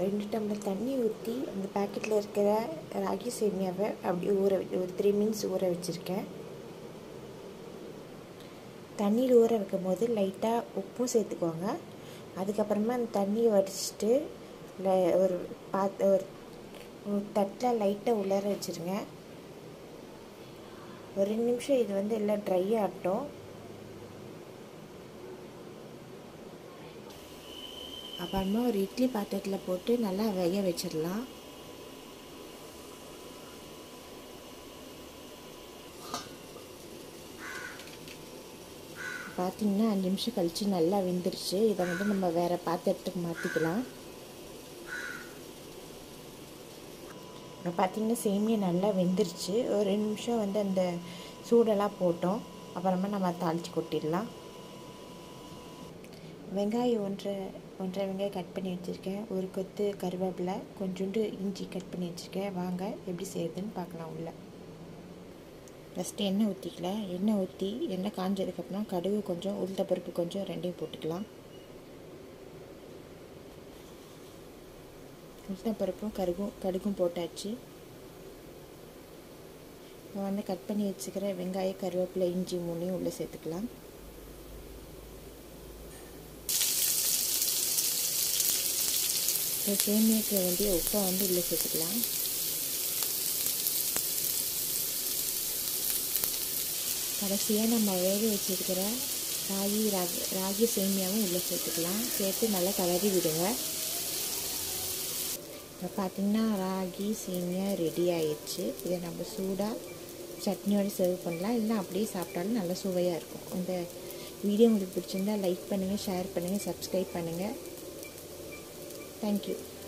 ரெண்டு டம்ளர் தண்ணி ஊற்றி அந்த பேக்கெட்டில் இருக்கிற ராகி சேமியாவை அப்படியே ஊற வை- ஒரு த்ரீ மினிட்ஸ் ஊற வச்சுருக்கேன் தண்ணியில் ஊற வைக்கும் போது லைட்டாக உப்பும் சேர்த்துக்கோங்க அதுக்கப்புறமா அந்த தண்ணியை வடிச்சிட்டு ல- ஒரு பாத் ஒரு ஒரு தட்டில் லைட்டாக உலர வச்சுருங்க ஒரு ரெண்டு நிமிஷம் இது வந்து எல்லாம் ட்ரை ஆகட்டும் அப்புறமா ஒரு இட்லி பாத்திரத்தில் போட்டு நல்லா வேக வச்சிடலாம் பார்த்தீங்கன்னா அஞ்சு நிமிஷம் கழித்து நல்லா வெந்துருச்சு இதை வந்து நம்ம வேறு பாத்திரத்துக்கு மாற்றிக்கலாம் இப்போ பார்த்தீங்கன்னா சேமியா நல்லா வெந்துருச்சு ஒரு ரெண்டு நிமிஷம் வந்து அந்த சூடெல்லாம் போட்டோம் அப்புறமா நம்ம தாளித்து கொட்டிடலாம் வெங்காயம் ஒன்றரை ஒன்றரை வெங்காயம் கட் பண்ணி வச்சுருக்கேன் ஒரு கொத்து கருவேப்பிலை கொஞ்சோண்டு இஞ்சி கட் பண்ணி வச்சுருக்கேன் வாங்க எப்படி செய்யுதுன்னு பார்க்கலாம் உள்ள ஃபஸ்ட்டு எண்ணெய் ஊற்றிக்கலாம் எண்ணெய் ஊற்றி எண்ணெய் காஞ்சதுக்கப்புறம் கடுகு கொஞ்சம் உளுத்தப்பருப்பு கொஞ்சம் ரெண்டையும் போட்டுக்கலாம் உளுத்தப்பருப்பும் கருகும் கடுகும் போட்டாச்சு இப்போ வந்து கட் பண்ணி வச்சுக்கிற வெங்காயம் கருவேப்பிலை இஞ்சி மூணையும் உள்ளே சேர்த்துக்கலாம் இப்போ சேமியாக்கு வேண்டிய உப்பை வந்து உள்ளே சேர்த்துக்கலாம் கடைசியாக நம்ம வேக வச்சிருக்கிற ராகி ராகி ராகி சேமியாவும் உள்ளே சேர்த்துக்கலாம் சேர்த்து நல்லா கலரி விடுங்க இப்போ பார்த்திங்கன்னா ராகி சேமியா ரெடி ஆயிடுச்சு இதை நம்ம சூடாக சட்னியோடு சர்வ் பண்ணலாம் இல்லை அப்படியே சாப்பிட்டாலும் நல்லா சுவையாக இருக்கும் இந்த வீடியோ உங்களுக்கு பிடிச்சிருந்தா லைக் பண்ணுங்கள் ஷேர் பண்ணுங்கள் சப்ஸ்கிரைப் பண்ணுங்கள் தேங்க்யூ